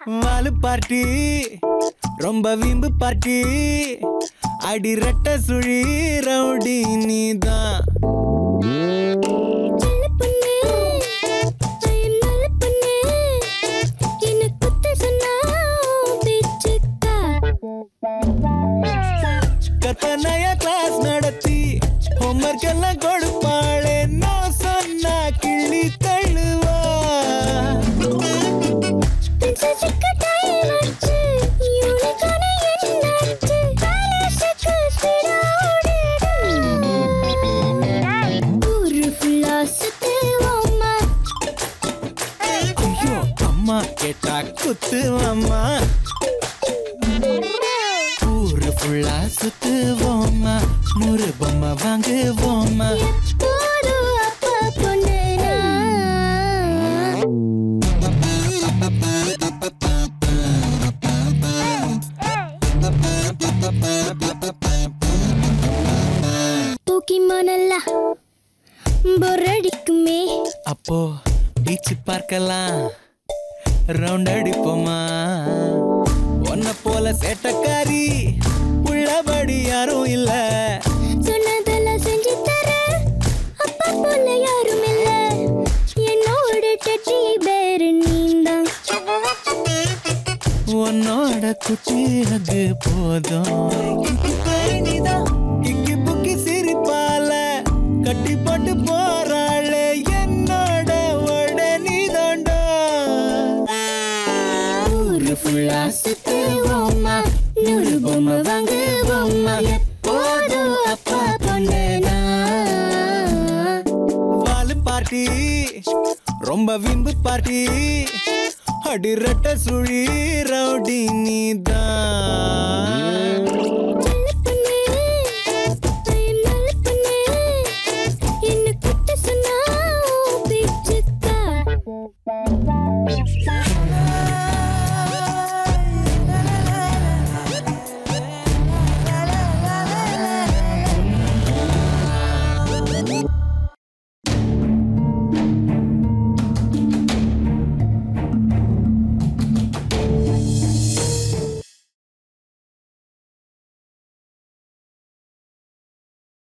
வாலு party ரொம்ப வீம்பு party அடி ரெட்ட சுழி ரவுடி நீதான் செல்ல பொண்ணு ஐயம் நல்ல பொண்ணு என்ன குத்த சொன்னா பிச்சுக்கா கத்தனைய கிளாஸ் நடத்தி ஹோம்ஒர்க் எல்லாம் கொடுப்பாளே நான் சொன்னா கிள்ளி தள்ளுவா பிரின்சஸுக்கு டைம் ஆச்சு யூனிகான என்னாச்சு பேலஸுக்கு ஸ்பீடா ஊரு ஃபுல்லா சுத்துவோமா ஐயோ அம்மா கேட்டா குத்துவாம்மா ஊரு ஃபுல்லா சுத்துவோம்மா நூறு பொம்மை வாங்குவோம்மா எப்போதும் அப்பா பொண்ணு நான். போக்கிமானெல்லாம் பொரடிக்குமே அப்போ பீச் பார்க்கலாம் ரவுண்ட் அடிப்போமா உன்னை போல சேட்டக்காரி உள்ளபடி யாரும் இல்ல சொன்னதெல்லாம் செஞ்சு தர அப்பா போல யாரும் இல்ல என்னோட டட்டி பேரு நீந்தான் உன்னோட குட்டி அது போதும் கிக்கி புக்கி சிரிப்பால கட்டி போட்டு போறாளே என்னோட உடனே தாண்டா ஊரு ஃபுல்லா சுத்துவோமா நூறு பொம்மை வாங்குவோமா எப்போதும் அப்பா பொண்ணு நான். வாலு பார்ட்டி ரொம்ப விம்பு பார்ட்டி அடி ரெட்ட சுழி ரவுடி நீதான்